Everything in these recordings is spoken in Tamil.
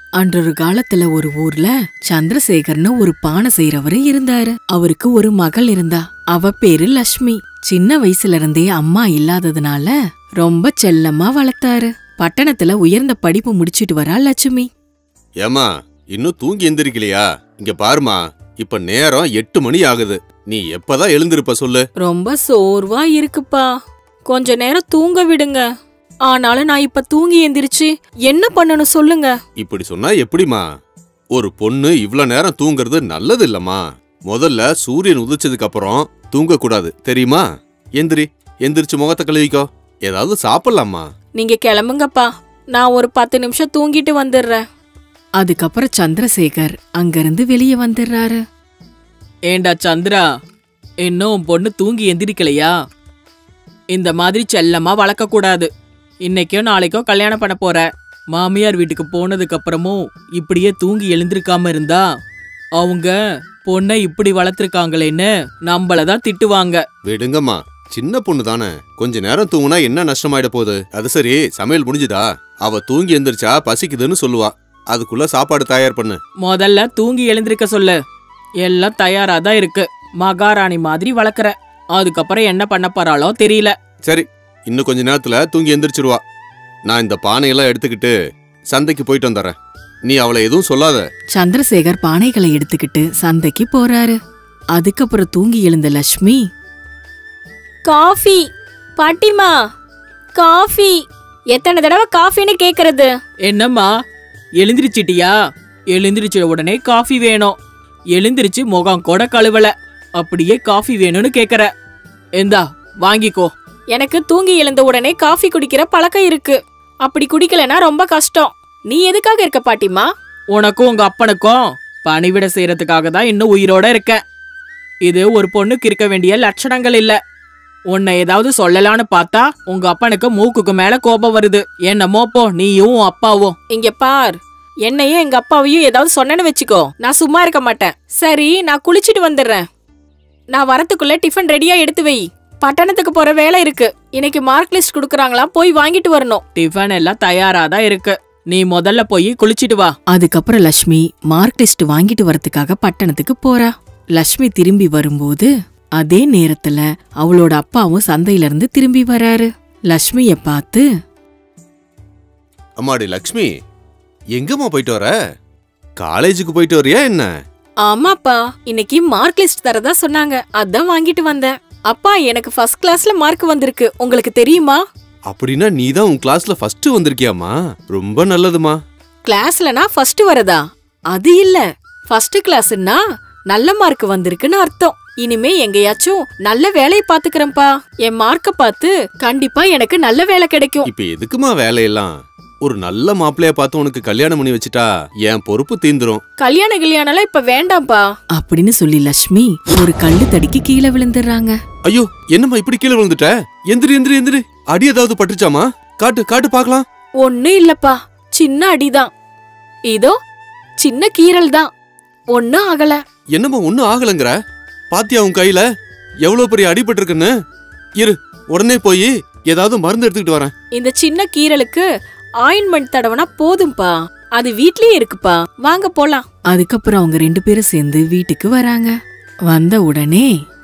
அன்றொரு காலத்துல ஒரு ஊர்ல சந்திரசேகர்னு ஒரு பானை செய்யறவரு இருந்தாரு அவருக்கு ஒரு மகள் இருந்தா அவ பேரு லட்சுமி சின்ன வயசுல இருந்தே அம்மா இல்லாததுனால ரொம்ப செல்லமா வளர்த்தாரு பட்டணத்துல உயர்ந்த படிப்பு முடிச்சிட்டு வரா லட்சுமி ஏமா இன்னும் தூங்கி எந்திரிக்கலையா இங்க பாருமா இப்ப நேரம் எட்டு மணி ஆகுது நீ எப்பதான் எழுந்திருப்ப சொல்லு ரொம்ப சோர்வா இருக்குப்பா கொஞ்ச நேரம் தூங்க விடுங்க ஆனாலும் நான் இப்ப தூங்கி எந்திரிச்சு என்ன பண்ணணும் சொல்லுங்க இப்படி சொன்னா எப்படிமா ஒரு பொண்ணு இவ்ளோ நேரம் தூங்குறது நல்லது இல்லம்மா முதல்ல சூரியன் உதிச்சதுக்கு அப்புறம் தூங்க கூடாது தெரியுமா எந்திரி எந்திரிச்சு முகத்தை கழுவிக்கோ ஏதாவது சாப்பிடலாமா நீங்க கிளம்புங்கப்பா நான் ஒரு பத்து நிமிஷம் தூங்கிட்டு வந்துடுறேன் அதுக்கப்புறம் சந்திரசேகர் அங்கிருந்து வெளியே வந்துடுறாரு ஏண்டா சந்திரா இன்னும் உன் பொண்ணு தூங்கி எந்திரிக்கலையா இந்த மாதிரி செல்லமா வளர்க்க கூடாது இன்னைக்கோ நாளைக்கோ கல்யாணம் பண்ண போற மாமியார் வீட்டுக்கு போனதுக்கு அப்புறமும் இப்படியே தூங்கி எழுந்திருக்காம இருந்தா அவங்க பொண்ணை இப்படி வளர்த்துருக்காங்களேன்னு நம்மள தான் திட்டுவாங்க விடுங்கம்மா சின்ன பொண்ணு தானே கொஞ்ச நேரம் தூங்குனா என்ன நஷ்டமாயிட போகுது அது சரி சமையல் முடிஞ்சுதா அவ தூங்கி எந்திரிச்சா பசிக்குதுன்னு சொல்லுவா அதுக்குள்ள சாப்பாடு தயார் பண்ணு முதல்ல தூங்கி எழுந்திருக்க சொல்லு எல்லாம் தயாரா தான் இருக்கு மகாராணி மாதிரி வளர்க்குற அதுக்கப்புறம் என்ன பண்ண போறாளோ தெரியல சரி இன்னும் கொஞ்ச நேரத்துல தூங்கி எந்திரிச்சிருவா நான் இந்த பானையெல்லாம் எடுத்துக்கிட்டு சந்தைக்கு போயிட்டு வந்துடுறேன் நீ அவளை எதுவும் சொல்லாத சந்திரசேகர் பானைகளை எடுத்துக்கிட்டு சந்தைக்கு போறாரு அதுக்கப்புறம் தூங்கி எழுந்த லட்சுமி காஃபி பாட்டிமா காஃபி எத்தனை தடவை காஃபின்னு கேக்குறது என்னம்மா எழுந்திரிச்சிட்டியா எழுந்திரிச்ச உடனே காஃபி வேணும் எழுந்திரிச்சு முகம் கூட கழுவல அப்படியே காஃபி வேணும்னு கேக்குற இந்தா வாங்கிக்கோ எனக்கு தூங்கி எழுந்த உடனே காஃபி குடிக்கிற பழக்கம் இருக்கு அப்படி குடிக்கலனா ரொம்ப கஷ்டம் நீ எதுக்காக இருக்க பாட்டிமா உனக்கும் உங்க அப்பனுக்கும் பணிவிட செய்யறதுக்காக தான் இன்னும் உயிரோட இருக்க இது ஒரு பொண்ணுக்கு இருக்க வேண்டிய லட்சணங்கள் இல்ல உன்னை ஏதாவது சொல்லலான்னு பார்த்தா உங்க அப்பனுக்கு மூக்குக்கு மேல கோபம் வருது என்னமோ போ நீயும் உன் அப்பாவும் இங்க பார் என்னையும் எங்க அப்பாவையும் ஏதாவது சொன்னேன்னு வச்சுக்கோ நான் சும்மா இருக்க மாட்டேன் சரி நான் குளிச்சிட்டு வந்துடுறேன் நான் வரத்துக்குள்ள டிஃபன் ரெடியா எடுத்து வை பட்டணத்துக்கு போற வேலை இருக்கு இன்னைக்கு மார்க் லிஸ்ட் குடுக்கறாங்களாம் போய் வாங்கிட்டு வரணும் டிஃபன் எல்லாம் தயாரா தான் இருக்கு நீ முதல்ல போய் குளிச்சிட்டு வா அதுக்கப்புறம் லட்சுமி மார்க் லிஸ்ட் வாங்கிட்டு வரதுக்காக பட்டணத்துக்கு போறா லட்சுமி திரும்பி வரும்போது அதே நேரத்துல அவளோட அப்பாவும் சந்தையில இருந்து திரும்பி வராரு லட்சுமிய பார்த்து அம்மாடி லக்ஷ்மி எங்கம்மா போயிட்டு வர காலேஜுக்கு போயிட்டு வரியா என்ன ஆமாப்பா இன்னைக்கு மார்க் லிஸ்ட் தரதா சொன்னாங்க அதான் வாங்கிட்டு வந்தேன் அப்பா எனக்கு ஃபர்ஸ்ட் கிளாஸ்ல மார்க் வந்திருக்கு உங்களுக்கு தெரியுமா அப்படின்னா நீ தான் உன் கிளாஸ்ல ஃபர்ஸ்ட் வந்திருக்கியாமா ரொம்ப நல்லதுமா கிளாஸ்லனா ஃபர்ஸ்ட் வரதா அது இல்ல ஃபர்ஸ்ட் கிளாஸ்னா நல்ல மார்க் வந்திருக்குன்னு அர்த்தம் இனிமே எங்கேயாச்சும் நல்ல வேலையை பாத்துக்கிறேன்ப்பா என் மார்க்க பார்த்து கண்டிப்பா எனக்கு நல்ல வேலை கிடைக்கும் இப்ப எதுக்குமா வேலையெல்லாம் ஒரு நல்ல மாப்பிள்ளைய பார்த்து உனக்கு கல்யாணம் பண்ணி வச்சுட்டா என் பொறுப்பு தீந்துரும் கல்யாண கல்யாணம்லாம் இப்ப வேண்டாம்ப்பா அப்படின்னு சொல்லி லட்சுமி ஒரு கல்லு தடிக்கு கீழே விழுந்துடுறாங்க ஐயோ என்னம்மா இப்படி கீழே விழுந்துட்ட எந்திரி எந்திரி எந்திரி அடி ஏதாவது பட்டுச்சாமா காட்டு காட்டு பார்க்கலாம் ஒண்ணும் இல்லப்பா சின்ன அடிதான் இதோ சின்ன கீறல் தான் ஒன்னும் ஆகல என்னம்மா ஒண்ணும் ஆகலங்கிற பாத்தியா உன் கையில எவ்வளவு பெரிய அடிபட்டிருக்குன்னு இரு உடனே போய் ஏதாவது மருந்து எடுத்துக்கிட்டு வரேன் இந்த சின்ன கீறலுக்கு ஆயின்மெண்ட் தடவனா போதும்பா அது வீட்லயே இருக்குப்பா வாங்க போலாம் அதுக்கப்புறம் அவங்க ரெண்டு பேரும் சேர்ந்து வீட்டுக்கு வராங்க வந்த உடனே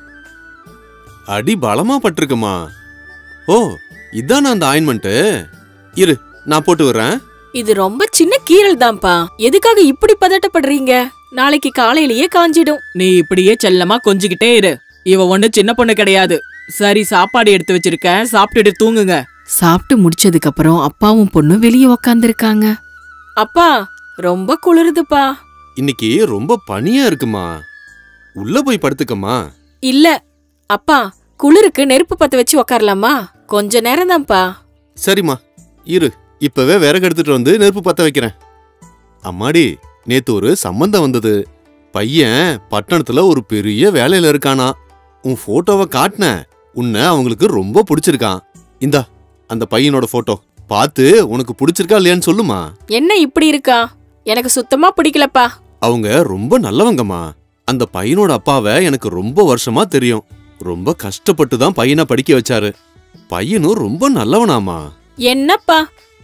அடி பலமா பட்டிருக்குமா ஓ இதானா அந்த ஆயின்மெண்ட் இரு நான் போட்டு வர்றேன் இது ரொம்ப சின்ன கீறல் தான்ப்பா எதுக்காக இப்படி பதட்டப்படுறீங்க நாளைக்கு காலையிலேயே காஞ்சிடும் நீ இப்படியே செல்லமா கொஞ்சிக்கிட்டே இரு இவ ஒண்ணு சின்ன பொண்ணு கிடையாது சரி சாப்பாடு எடுத்து வச்சிருக்கேன் சாப்பிட்டுட்டு தூங்குங்க சாப்பிட்டு முடிச்சதுக்கு அப்புறம் அப்பாவும் பொண்ணும் வெளியே உக்காந்துருக்காங்க அப்பா ரொம்ப குளிருதுப்பா இன்னைக்கு ரொம்ப பனியா இருக்குமா உள்ள போய் படுத்துக்கம்மா இல்ல அப்பா குளிருக்கு நெருப்பு பத்த வச்சு உக்காரலாமா கொஞ்ச நேரம் தான்ப்பா சரிம்மா இரு இப்பவே விறகு எடுத்துட்டு வந்து நெருப்பு பத்த வைக்கிறேன் அம்மாடி நேத்து ஒரு சம்பந்தம் வந்தது பையன் பட்டணத்துல ஒரு பெரிய வேலையில இருக்கானா உன் போட்டோவை காட்டினேன் உன்னை அவங்களுக்கு ரொம்ப பிடிச்சிருக்கான் இந்தா அந்த பையனோட போட்டோ பார்த்து உனக்கு பிடிச்சிருக்கா இல்லையான்னு சொல்லுமா என்ன இப்படி இருக்கா எனக்கு சுத்தமா பிடிக்கலப்பா அவங்க ரொம்ப நல்லவங்கம்மா அந்த பையனோட அப்பாவை எனக்கு ரொம்ப வருஷமா தெரியும் ரொம்ப கஷ்டப்பட்டு தான் பையனை படிக்க வச்சாரு பையனும் ரொம்ப நல்லவனாமா என்னப்பா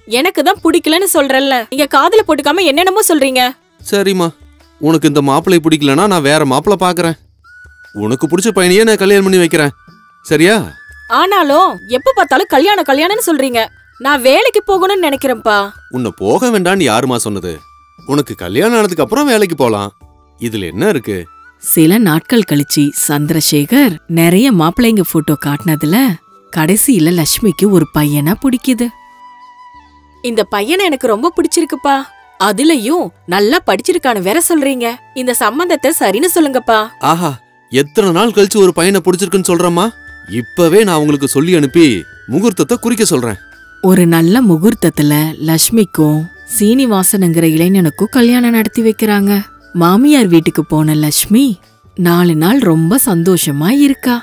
எனக்கு தான் பிடிக்கலன்னு சொல்றேன்ல நீங்க காதுல போட்டுக்காம என்னென்னமோ சொல்றீங்க சரிம்மா உனக்கு இந்த மாப்பிள்ளை பிடிக்கலனா நான் வேற மாப்பிள்ளை பார்க்கறேன் உனக்கு பிடிச்ச பையனையே நான் கல்யாணம் பண்ணி வைக்கிறேன் சரியா ஆனாலும் எப்ப பார்த்தாலும் கல்யாணம் கல்யாணம்னு சொல்றீங்க நான் வேலைக்கு போகணும்னு நினைக்கிறேன்ப்பா உன்னை போக வேண்டாம்னு யாருமா சொன்னது உனக்கு கல்யாணம் ஆனதுக்கு அப்புறம் வேலைக்கு போலாம் இதுல என்ன இருக்கு சில நாட்கள் கழிச்சு சந்திரசேகர் நிறைய மாப்பிள்ளைங்க போட்டோ காட்டினதுல கடைசியில லட்சுமிக்கு ஒரு பையனா பிடிக்குது இந்த பையனை எனக்கு ரொம்ப பிடிச்சிருக்குப்பா அதுலயும் நல்லா படிச்சிருக்கான்னு வேற சொல்றீங்க இந்த சம்பந்தத்தை சரின்னு சொல்லுங்கப்பா ஆஹா எத்தனை நாள் கழிச்சு ஒரு பையனை பிடிச்சிருக்குன்னு சொல்றேம்மா இப்பவே நான் உங்களுக்கு சொல்லி அனுப்பி முகூர்த்தத்தை குறிக்க சொல்றேன் ஒரு நல்ல முகூர்த்தத்துல லட்சுமிக்கும் சீனிவாசனுங்கிற இளைஞனுக்கும் கல்யாணம் நடத்தி வைக்கிறாங்க மாமியார் வீட்டுக்கு போன லட்சுமி நாலு நாள் ரொம்ப சந்தோஷமா இருக்கா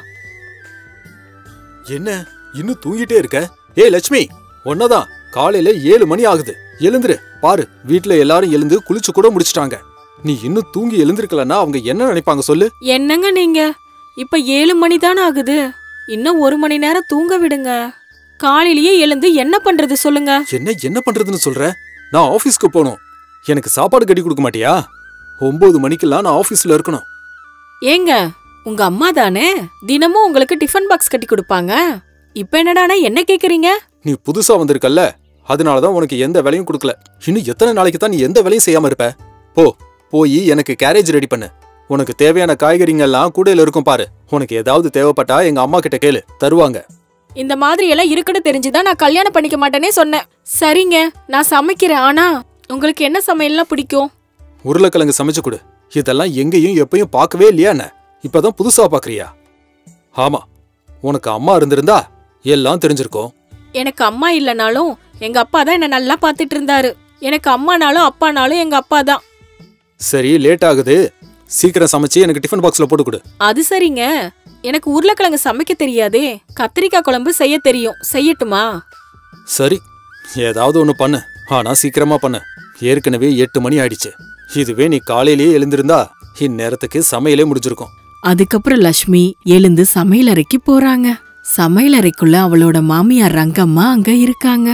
என்ன இன்னும் தூங்கிட்டே இருக்க ஏய் லட்சுமி ஒன்னதான் காலையில ஏழு மணி ஆகுது எழுந்துரு பாரு வீட்ல எல்லாரும் எழுந்து குளிச்சு கூட முடிச்சிட்டாங்க நீ இன்னும் தூங்கி எழுந்திருக்கலன்னா அவங்க என்ன நினைப்பாங்க சொல்லு என்னங்க நீங்க இப்ப ஏழு மணி தானே ஆகுது இன்னும் ஒரு மணி நேரம் தூங்க விடுங்க காலையிலேயே எழுந்து என்ன பண்றது சொல்லுங்க என்ன என்ன பண்றதுன்னு சொல்ற நான் ஆபீஸ்க்கு போகணும் எனக்கு சாப்பாடு கட்டி கொடுக்க மாட்டியா ஒன்பது மணிக்கெல்லாம் நான் ஆபீஸ்ல இருக்கணும் ஏங்க உங்க அம்மா தானே தினமும் உங்களுக்கு டிஃபன் பாக்ஸ் கட்டி கொடுப்பாங்க இப்ப என்னடானா என்ன கேக்குறீங்க நீ புதுசா வந்திருக்கல்ல அதனாலதான் உனக்கு எந்த வேலையும் கொடுக்கல இன்னும் எத்தனை நாளைக்கு தான் நீ எந்த வேலையும் செய்யாம இருப்ப போ போய் எனக்கு கேரேஜ் ரெடி பண்ணு உனக்கு தேவையான காய்கறிங்க எல்லாம் கூடையில இருக்கும் பாரு உனக்கு ஏதாவது தேவைப்பட்டா எங்க அம்மா கிட்ட கேளு தருவாங்க இந்த மாதிரி எல்லாம் இருக்குன்னு தெரிஞ்சுதான் நான் கல்யாணம் பண்ணிக்க மாட்டேனே சொன்னேன் சரிங்க நான் சமைக்கிறேன் ஆனா உங்களுக்கு என்ன சமையல்லாம் பிடிக்கும் உருளைக்கிழங்கு சமைச்சு கொடு இதெல்லாம் எங்கேயும் எப்பயும் பார்க்கவே இல்லையா என்ன இப்பதான் புதுசா பாக்குறியா ஆமா உனக்கு அம்மா இருந்திருந்தா எல்லாம் தெரிஞ்சிருக்கும் எனக்கு அம்மா இல்லனாலும் எங்க அப்பா தான் என்ன நல்லா பாத்துட்டு இருந்தாரு எனக்கு அம்மானாலும் அப்பானாலும் எங்க அப்பா தான் சரி லேட் ஆகுது சீக்கிரம் சமைச்சு எனக்கு டிஃபன் பாக்ஸ்ல போட்டு கொடு அது சரிங்க எனக்கு உருளைக்கிழங்கு சமைக்க தெரியாதே கத்திரிக்காய் குழம்பு செய்ய தெரியும் செய்யட்டுமா சரி ஏதாவது ஒண்ணு பண்ணு ஆனா சீக்கிரமா பண்ணு ஏற்கனவே எட்டு மணி ஆயிடுச்சு இதுவே நீ காலையிலேயே எழுந்திருந்தா இந்நேரத்துக்கு சமையலே முடிஞ்சிருக்கும் அதுக்கப்புறம் லட்சுமி எழுந்து சமையலறைக்கு போறாங்க சமையலறைக்குள்ள அவளோட மாமியார் ரங்கம்மா அங்க இருக்காங்க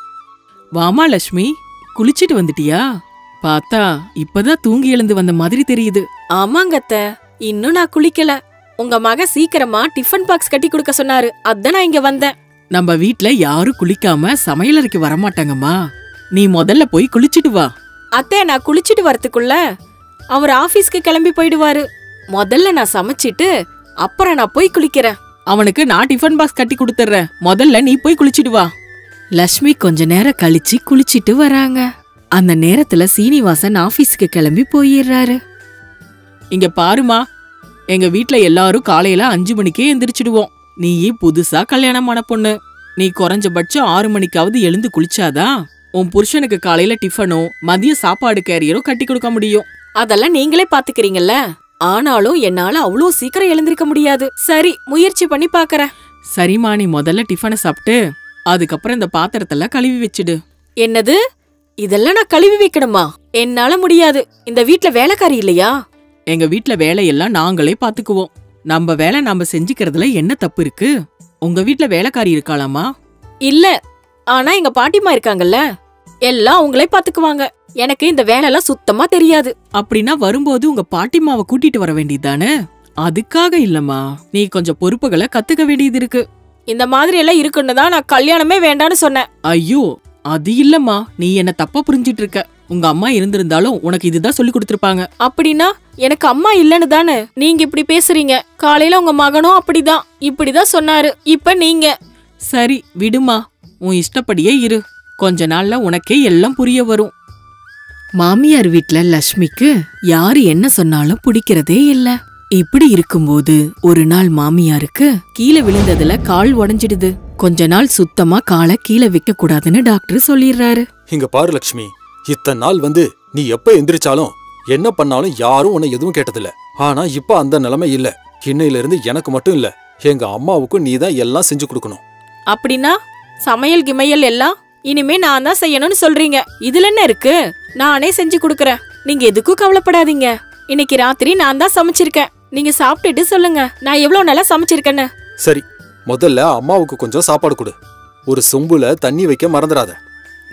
வாமா லட்சுமி குளிச்சிட்டு வந்துட்டியா பார்த்தா இப்பதான் தூங்கி எழுந்து வந்த மாதிரி தெரியுது ஆமாங்க அத்தை இன்னும் நான் குளிக்கல உங்க மக சீக்கிரமா டிஃபன் பாக்ஸ் கட்டி கொடுக்க சொன்னாரு அதான் நான் இங்க வந்தேன் நம்ம வீட்ல யாரும் குளிக்காம சமையலறைக்கு வரமாட்டாங்கம்மா நீ முதல்ல போய் குளிச்சிட்டு வா அத்தை நான் குளிச்சிட்டு வரதுக்குள்ள அவர் ஆபீஸ்க்கு கிளம்பி போயிடுவாரு முதல்ல நான் சமைச்சிட்டு அப்புறம் நான் போய் குளிக்கிறேன் அவனுக்கு நான் டிஃபன் பாக்ஸ் கட்டி கொடுத்துட்றேன் முதல்ல நீ போய் குளிச்சிட்டு வா லட்சுமி கொஞ்ச நேரம் கழிச்சு குளிச்சிட்டு வராங்க அந்த நேரத்துல சீனிவாசன் ஆபீஸ்க்கு கிளம்பி போயிடுறாரு இங்க பாருமா எங்க வீட்ல எல்லாரும் காலையில அஞ்சு மணிக்கே எந்திரிச்சிடுவோம் நீ புதுசா கல்யாணமான பொண்ணு நீ குறைஞ்சபட்சம் ஆறு மணிக்காவது எழுந்து குளிச்சாதான் உன் புருஷனுக்கு காலையில டிஃபனும் மதிய சாப்பாடு கேரியரும் கட்டி கொடுக்க முடியும் அதெல்லாம் நீங்களே பாத்துக்கிறீங்கல்ல ஆனாலும் என்னால அவ்வளோ சீக்கிரம் எழுந்திருக்க முடியாது சரி முயற்சி பண்ணி பாக்கறேன் சரிம்மா நீ முதல்ல டிஃபனை சாப்பிட்டு அதுக்கப்புறம் இந்த பாத்திரத்தெல்லாம் கழுவி வச்சிடு என்னது இதெல்லாம் நான் கழுவி வைக்கணுமா என்னால முடியாது இந்த வீட்ல வேலைக்காரி இல்லையா எங்க வீட்ல வேலையெல்லாம் நாங்களே பாத்துக்குவோம் நம்ம வேலை நாம செஞ்சுக்கிறதுல என்ன தப்பு இருக்கு உங்க வீட்ல வேலைக்காரி இருக்காளாமா இல்ல ஆனா எங்க பாட்டிமா இருக்காங்கல்ல எல்லாம் அவங்களே பாத்துக்குவாங்க எனக்கு இந்த வேலைலாம் சுத்தமா தெரியாது அப்படின்னா வரும்போது உங்க பாட்டிமாவை கூட்டிட்டு வர வேண்டியதுதானே அதுக்காக இல்லம்மா நீ கொஞ்சம் பொறுப்புகளை கத்துக்க வேண்டியது இருக்கு இந்த மாதிரி எல்லாம் இருக்குன்னு தான் நான் கல்யாணமே வேண்டான்னு சொன்னேன் ஐயோ அது இல்லம்மா நீ என்ன தப்பா புரிஞ்சிட்டு இருக்க உங்க அம்மா இருந்திருந்தாலும் உனக்கு இதுதான் சொல்லி கொடுத்திருப்பாங்க அப்படின்னா எனக்கு அம்மா இல்லன்னு தானே நீங்க இப்படி பேசுறீங்க காலையில உங்க மகனும் அப்படிதான் இப்படிதான் சொன்னாரு இப்ப நீங்க சரி விடுமா உன் இஷ்டப்படியே இரு கொஞ்ச நாள்ல உனக்கே எல்லாம் புரிய வரும் மாமியார் வீட்ல லட்சுமிக்கு யாரு என்ன சொன்னாலும் பிடிக்கிறதே இல்ல இப்படி இருக்கும்போது ஒரு நாள் மாமியாருக்கு கீழே விழுந்ததுல கால் உடைஞ்சிடுது கொஞ்ச நாள் சுத்தமா காலை கீழே வைக்க கூடாதுன்னு டாக்டர் சொல்லிடுறாரு இங்க பாரு லக்ஷ்மி இத்தனை நாள் வந்து நீ எப்ப எந்திரிச்சாலும் என்ன பண்ணாலும் யாரும் உன்னை எதுவும் கேட்டதில்ல ஆனா இப்ப அந்த நிலைமை இல்ல இன்னையில இருந்து எனக்கு மட்டும் இல்ல எங்க அம்மாவுக்கும் நீ தான் எல்லாம் செஞ்சு கொடுக்கணும் அப்படின்னா சமையல் கிமையல் எல்லாம் இனிமே நான் தான் செய்யணும்னு சொல்றீங்க இதுல என்ன இருக்கு நானே செஞ்சு கொடுக்கறேன் நீங்க எதுக்கும் கவலைப்படாதீங்க இன்னைக்கு ராத்திரி நான் தான் சமைச்சிருக்கேன் நீங்க சாப்பிட்டுட்டு சொல்லுங்க நான் எவ்வளவு நல்லா சமைச்சிருக்கேன்னு சரி முதல்ல அம்மாவுக்கு கொஞ்சம் சாப்பாடு கொடு ஒரு சொம்புல தண்ணி வைக்க மறந்துடாத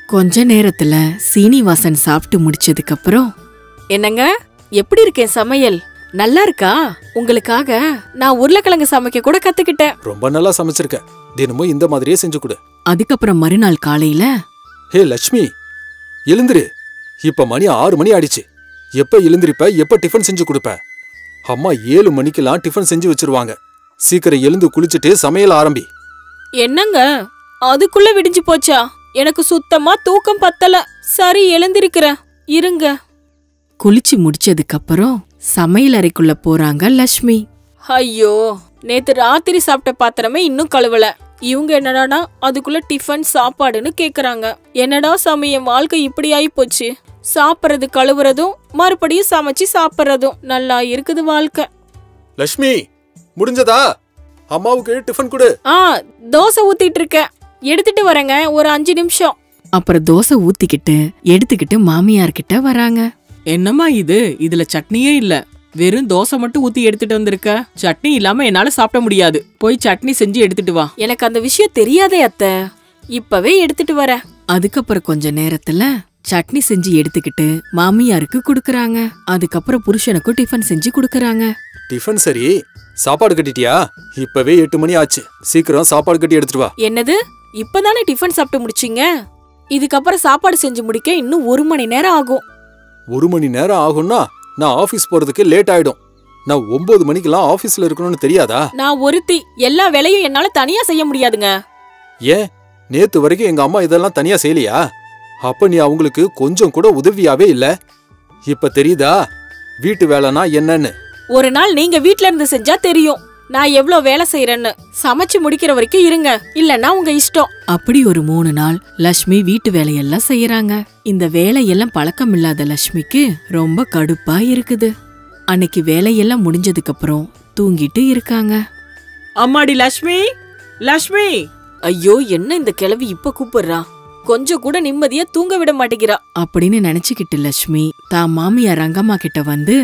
கொஞ்ச நேரத்துல சீனிவாசன் சாப்பிட்டு முடிச்சதுக்கு அப்புறம் என்னங்க எப்படி இருக்கேன் சமையல் நல்லா இருக்கா உங்களுக்காக நான் உருளைக்கிழங்கு சமைக்க கூட கத்துக்கிட்டேன் ரொம்ப நல்லா சமைச்சிருக்க தினமும் இந்த மாதிரியே செஞ்சு கொடு அதுக்கப்புறம் மறுநாள் காலையில ஹே லட்சுமி எழுந்திரு இப்ப மணி ஆறு மணி ஆயிடுச்சு எப்ப எழுந்திருப்ப எப்ப டிஃபன் செஞ்சு கொடுப்ப அம்மா ஏழு மணிக்கெல்லாம் டிஃபன் செஞ்சு வச்சிருவாங்க சீக்கிரம் எழுந்து குளிச்சுட்டு சமையல் ஆரம்பி என்னங்க அதுக்குள்ள விடிஞ்சு போச்சா எனக்கு சுத்தமா தூக்கம் பத்தல சரி எழுந்திருக்கிறேன் இருங்க குளிச்சு முடிச்சதுக்கு அப்புறம் சமையல் அறைக்குள்ள போறாங்க லக்ஷ்மி ஐயோ நேத்து ராத்திரி சாப்பிட்ட பாத்திரமே இன்னும் கழுவல இவங்க என்னடானா அதுக்குள்ள டிஃபன் சாப்பாடுன்னு கேக்குறாங்க என்னடா சாமி என் வாழ்க்கை இப்படி ஆயி போச்சு சாப்பிடுறது கழுவுறதும் மறுபடியும் சமைச்சு சாப்பிடுறதும் நல்லா இருக்குது வாழ்க்கை லட்சுமி முடிஞ்சதா அம்மாவுக்கு டிஃபன் கொடு ஆ தோசை ஊத்திட்டு இருக்கேன் எடுத்துட்டு வரேங்க ஒரு அஞ்சு நிமிஷம் அப்புறம் தோசை ஊத்திக்கிட்டு எடுத்துக்கிட்டு மாமியார் கிட்ட வராங்க என்னம்மா இது இதுல சட்னியே இல்ல வெறும் தோசை மட்டும் ஊத்தி எடுத்துட்டு வந்திருக்க சட்னி இல்லாம என்னால சாப்பிட முடியாது போய் சட்னி செஞ்சு எடுத்துட்டு வா எனக்கு அந்த விஷயம் தெரியாதே அத்தை இப்பவே எடுத்துட்டு வரேன் அதுக்கப்புறம் கொஞ்ச நேரத்துல சட்னி செஞ்சு எடுத்துக்கிட்டு மாமியாருக்கு குடுக்கறாங்க அதுக்கப்புறம் புருஷனுக்கும் டிஃபன் செஞ்சு குடுக்கறாங்க டிஃபன் சரி சாப்பாடு கட்டிட்டியா இப்பவே எட்டு மணி ஆச்சு சீக்கிரம் சாப்பாடு கட்டி எடுத்துட்டு வா என்னது இப்பதானே டிஃபன் சாப்பிட்டு முடிச்சீங்க இதுக்கப்புறம் சாப்பாடு செஞ்சு முடிக்க இன்னும் ஒரு மணி நேரம் ஆகும் ஒரு மணி நேரம் ஆகும்னா நான் ஆபீஸ் போறதுக்கு லேட் ஆயிடும் நான் ஒன்பது மணிக்கெல்லாம் ஆபீஸ்ல இருக்கணும்னு தெரியாதா நான் ஒருத்தி எல்லா வேலையும் என்னால தனியா செய்ய முடியாதுங்க ஏன் நேத்து வரைக்கும் எங்க அம்மா இதெல்லாம் தனியா செய்யலையா அப்ப நீ அவங்களுக்கு கொஞ்சம் கூட உதவியாவே இல்ல இப்ப தெரியுதா வீட்டு வேலைனா என்னன்னு ஒரு நாள் நீங்க வீட்ல இருந்து செஞ்சா தெரியும் நான் எவ்ளோ வேலை செய்யறேன்னு சமைச்சு முடிக்கிற வரைக்கும் இருங்க இல்லன்னா உங்க இஷ்டம் அப்படி ஒரு மூணு நாள் லக்ஷ்மி வீட்டு வேலையெல்லாம் செய்யறாங்க இந்த வேலையெல்லாம் பழக்கம் இல்லாத லக்ஷ்மிக்கு ரொம்ப கடுப்பா இருக்குது அன்னைக்கு வேலையெல்லாம் முடிஞ்சதுக்கு அப்புறம் தூங்கிட்டு இருக்காங்க அம்மாடி லக்ஷ்மி லக்ஷ்மி ஐயோ என்ன இந்த கிழவி இப்ப கூப்பிடுறா கொஞ்சம் கூட நிம்மதியா தூங்க விட மாட்டேங்கிறா அப்படின்னு நினைச்சுக்கிட்டு லக்ஷ்மி தான் மாமியார் ரங்கம்மா கிட்ட வந்து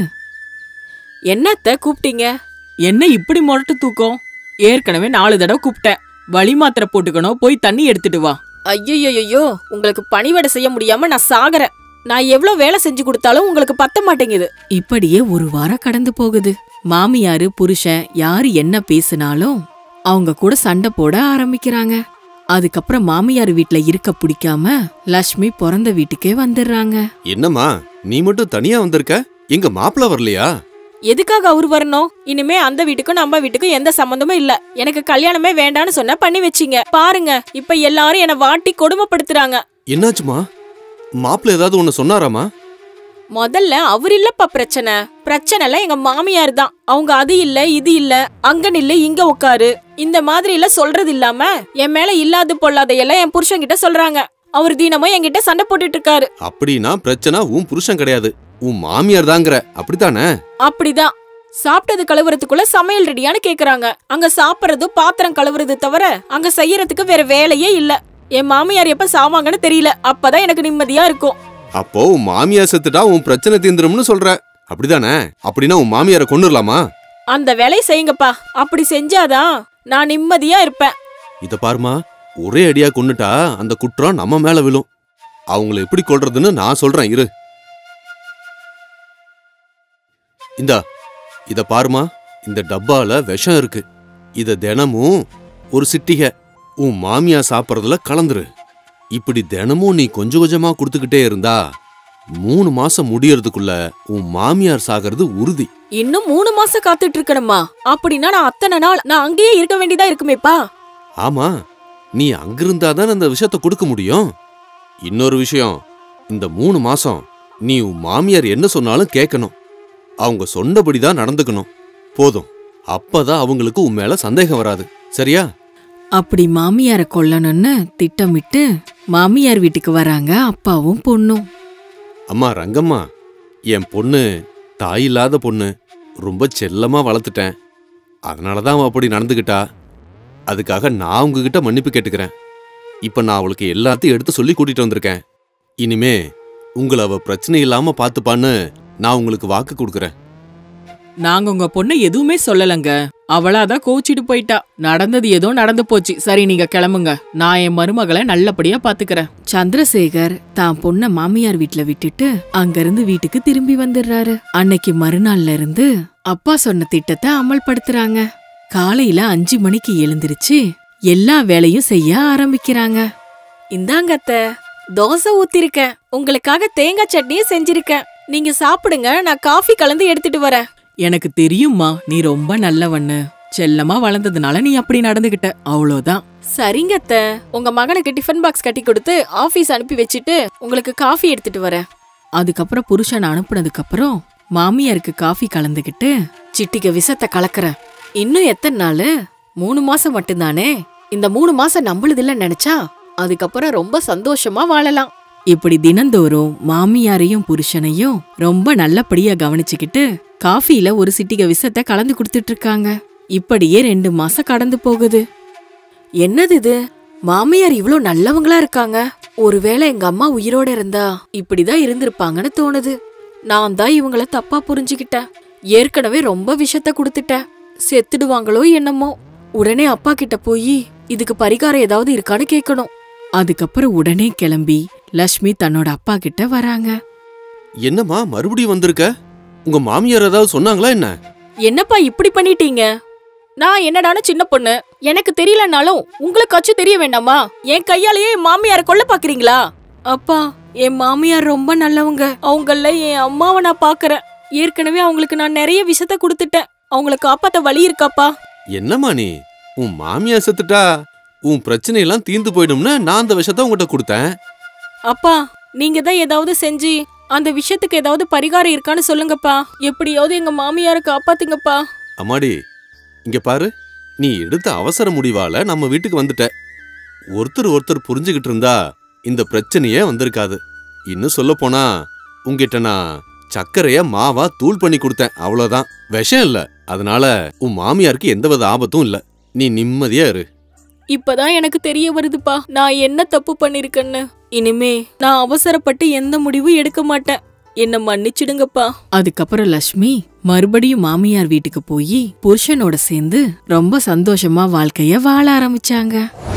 என்னத்த கூப்பிட்டீங்க என்ன இப்படி முரட்டு தூக்கம் ஏற்கனவே நாலு தடவை கூப்பிட்டேன் வழி மாத்திரை போட்டுக்கணும் போய் தண்ணி எடுத்துட்டு வா ஐயோ உங்களுக்கு பணிவிடை செய்ய முடியாம நான் சாகறேன் நான் எவ்ளோ வேலை செஞ்சு கொடுத்தாலும் உங்களுக்கு பத்த மாட்டேங்குது இப்படியே ஒரு வாரம் கடந்து போகுது மாமியாரு புருஷன் யாரு என்ன பேசினாலும் அவங்க கூட சண்டை போட ஆரம்பிக்கிறாங்க அதுக்கப்புறம் மாமியார் வீட்ல இருக்க பிடிக்காம லக்ஷ்மி பிறந்த வீட்டுக்கே வந்துடுறாங்க என்னம்மா நீ மட்டும் தனியா வந்திருக்க எங்க மாப்பிள்ள வரலையா எதுக்காக அவர் வரணும் இனிமே அந்த வீட்டுக்கும் நம்ம வீட்டுக்கும் எந்த சம்பந்தமும் இல்ல எனக்கு கல்யாணமே வேண்டான்னு சொன்னா பண்ணி வச்சீங்க பாருங்க இப்ப எல்லாரும் என்ன வாட்டி கொடுமைப்படுத்துறாங்க என்னாச்சுமா மாப்பிள்ள ஏதாவது ஒண்ணு சொன்னாராமா முதல்ல அவர் இல்லப்பா பிரச்சனை பிரச்சனை எல்லாம் எங்க மாமியார் தான் அவங்க அது இல்ல இது இல்ல அங்க நில்லு இங்க உட்காரு இந்த மாதிரி எல்லாம் சொல்றது இல்லாம என் மேல இல்லாது பொல்லாத எல்லாம் என் புருஷன் கிட்ட சொல்றாங்க அவர் தினமும் என்கிட்ட சண்டை போட்டுட்டு இருக்காரு அப்படின்னா பிரச்சனை உன் புருஷன் கிடையாது உன் மாமியார் தாங்கிற அப்படித்தானே அப்படிதான் சாப்பிட்டது கழுவுறதுக்குள்ள சமையல் ரெடியான்னு கேக்குறாங்க அங்க சாப்பிடுறது பாத்திரம் கழுவுறது தவிர அங்க செய்யறதுக்கு வேற வேலையே இல்ல என் மாமியார் எப்ப சாவாங்கன்னு தெரியல அப்பதான் எனக்கு நிம்மதியா இருக்கும் அப்போ உன் மாமியார் செத்துட்டா உன் பிரச்சனை தீந்துரும்னு சொல்ற அப்படிதானே அப்படின்னா உன் மாமியாரை கொண்டுடலாமா அந்த வேலையை செய்யுங்கப்பா அப்படி செஞ்சாதான் நான் நிம்மதியா இருப்பேன் இத பாருமா ஒரே அடியா கொன்னுட்டா அந்த குற்றம் நம்ம மேல விழும் அவங்கள எப்படி கொல்றதுன்னு நான் சொல்றேன் இரு இந்தா இத பாருமா இந்த டப்பால விஷம் இருக்கு இத தினமும் ஒரு சிட்டிகை உன் மாமியா சாப்பிட்றதுல கலந்துரு இப்படி தினமும் நீ கொஞ்சம் கொஞ்சமா கொடுத்துக்கிட்டே இருந்தா மூணு மாசம் முடியறதுக்குள்ள உன் மாமியார் சாகிறது உறுதி இன்னும் மூணு மாசம் காத்துட்டு இருக்கணுமா அப்படின்னா நான் அத்தனை நாள் நான் அங்கேயே இருக்க வேண்டியதா இருக்குமேப்பா ஆமா நீ அங்கிருந்தா தான் அந்த விஷயத்த கொடுக்க முடியும் இன்னொரு விஷயம் இந்த மூணு மாசம் நீ உன் மாமியார் என்ன சொன்னாலும் கேட்கணும் அவங்க சொன்னபடி தான் நடந்துக்கணும் போதும் அப்பதான் அவங்களுக்கு உன் மேல சந்தேகம் வராது சரியா அப்படி மாமியார கொல்லணும்னு திட்டமிட்டு மாமியார் வீட்டுக்கு வராங்க அப்பாவும் பொண்ணும் அம்மா ரங்கம்மா என் பொண்ணு தாய் இல்லாத பொண்ணு ரொம்ப செல்லமா வளர்த்துட்டேன் அதனால தான் அவ அப்படி நடந்துக்கிட்டா அதுக்காக நான் உங்ககிட்ட மன்னிப்பு கேட்டுக்கிறேன் இப்ப நான் அவளுக்கு எல்லாத்தையும் எடுத்து சொல்லி கூட்டிட்டு வந்திருக்கேன் இனிமே உங்களை அவ பிரச்சனை இல்லாம பார்த்துப்பான்னு நான் உங்களுக்கு வாக்கு கொடுக்குறேன் நாங்க உங்க பொண்ணை எதுவுமே சொல்லலங்க அவளாதான் கோச்சிட்டு போயிட்டா நடந்தது ஏதோ நடந்து போச்சு சரி நீங்க கிளம்புங்க நான் என் மருமகளை நல்லபடியா பாத்துக்கிறேன் சந்திரசேகர் தான் பொண்ண மாமியார் வீட்ல விட்டுட்டு அங்கிருந்து வீட்டுக்கு திரும்பி வந்துடுறாரு அன்னைக்கு மறுநாள்ல இருந்து அப்பா சொன்ன திட்டத்தை அமல்படுத்துறாங்க காலையில அஞ்சு மணிக்கு எழுந்திருச்சு எல்லா வேலையும் செய்ய ஆரம்பிக்கிறாங்க இந்தாங்க அத்தை தோசை ஊத்திருக்கேன் உங்களுக்காக தேங்காய் சட்னியும் செஞ்சிருக்கேன் நீங்க சாப்பிடுங்க நான் காஃபி கலந்து எடுத்துட்டு வரேன் எனக்கு தெரியும்மா நீ ரொம்ப நல்லவன்னு செல்லமா வளர்ந்ததுனால நீ அப்படி நடந்துகிட்ட அவ்வளோதான் சரிங்க அத்தை உங்க மகனுக்கு டிஃபன் பாக்ஸ் கட்டி கொடுத்து ஆபீஸ் அனுப்பி வச்சுட்டு உங்களுக்கு காஃபி எடுத்துட்டு வரேன் அதுக்கப்புறம் புருஷன் அனுப்புனதுக்கு அப்புறம் மாமியாருக்கு காஃபி கலந்துகிட்டு சிட்டிக விஷத்தை கலக்குறேன் இன்னும் எத்தனை நாள் மூணு மாசம் மட்டும்தானே இந்த மூணு மாசம் நம்மளுதில்ல நினைச்சா அதுக்கப்புறம் ரொம்ப சந்தோஷமா வாழலாம் இப்படி தினந்தோறும் மாமியாரையும் புருஷனையும் ரொம்ப நல்லபடியா கவனிச்சுக்கிட்டு காஃபில ஒரு சிட்டிக விஷத்தை கலந்து கொடுத்துட்டு இருக்காங்க இப்படியே ரெண்டு மாசம் கடந்து போகுது என்னது இது மாமியார் இவ்ளோ நல்லவங்களா இருக்காங்க ஒருவேளை எங்க அம்மா உயிரோட இருந்தா இப்படிதான் இருந்திருப்பாங்கன்னு தோணுது நான் தான் இவங்கள தப்பா புரிஞ்சுக்கிட்டேன் ஏற்கனவே ரொம்ப விஷத்த கொடுத்துட்டேன் செத்துடுவாங்களோ என்னமோ உடனே அப்பா கிட்ட போய் இதுக்கு பரிகாரம் ஏதாவது இருக்கான்னு கேட்கணும் அதுக்கப்புறம் உடனே கிளம்பி லக்ஷ்மி தன்னோட அப்பா கிட்ட வராங்க என்னம்மா மறுபடியும் வந்திருக்க உங்க மாமியார் ஏதாவது சொன்னாங்களா என்ன என்னப்பா இப்படி பண்ணிட்டீங்க நான் என்னடான்னு சின்ன பொண்ணு எனக்கு தெரியலனாலும் உங்களுக்காச்சும் தெரிய வேண்டாமா என் கையாலேயே என் மாமியார கொல்ல பாக்குறீங்களா அப்பா என் மாமியார் ரொம்ப நல்லவங்க அவங்கள என் அம்மாவை நான் பாக்குறேன் ஏற்கனவே அவங்களுக்கு நான் நிறைய விஷத்தை கொடுத்துட்டேன் அவங்கள காப்பாத்த வழி இருக்காப்பா என்னம்மா நீ உன் மாமியார் செத்துட்டா உன் பிரச்சனையெல்லாம் தீர்ந்து போயிடும்னு நான் அந்த விஷயத்த உங்ககிட்ட கொடுத்தேன் அப்பா நீங்க தான் ஏதாவது செஞ்சு அந்த விஷயத்துக்கு ஏதாவது பரிகாரம் இருக்கான்னு சொல்லுங்கப்பா எப்படியாவது எங்க மாமியாரை காப்பாத்துங்கப்பா அம்மாடி இங்க பாரு நீ எடுத்த அவசர முடிவால நம்ம வீட்டுக்கு வந்துட்ட ஒருத்தர் ஒருத்தர் புரிஞ்சுகிட்டு இருந்தா இந்த பிரச்சனையே வந்திருக்காது இன்னும் சொல்ல போனா உங்ககிட்ட நான் சர்க்கரைய மாவா தூள் பண்ணி கொடுத்தேன் அவ்வளவுதான் விஷம் இல்ல அதனால உன் மாமியாருக்கு எந்தவித ஆபத்தும் இல்ல நீ நிம்மதியா இரு இப்பதான் எனக்கு தெரிய வருதுப்பா நான் என்ன தப்பு பண்ணிருக்கேன்னு இனிமே நான் அவசரப்பட்டு எந்த முடிவும் எடுக்க மாட்டேன் என்ன மன்னிச்சிடுங்கப்பா அதுக்கப்புறம் லக்ஷ்மி மறுபடியும் மாமியார் வீட்டுக்கு போய் புருஷனோட சேர்ந்து ரொம்ப சந்தோஷமா வாழ்க்கைய வாழ ஆரம்பிச்சாங்க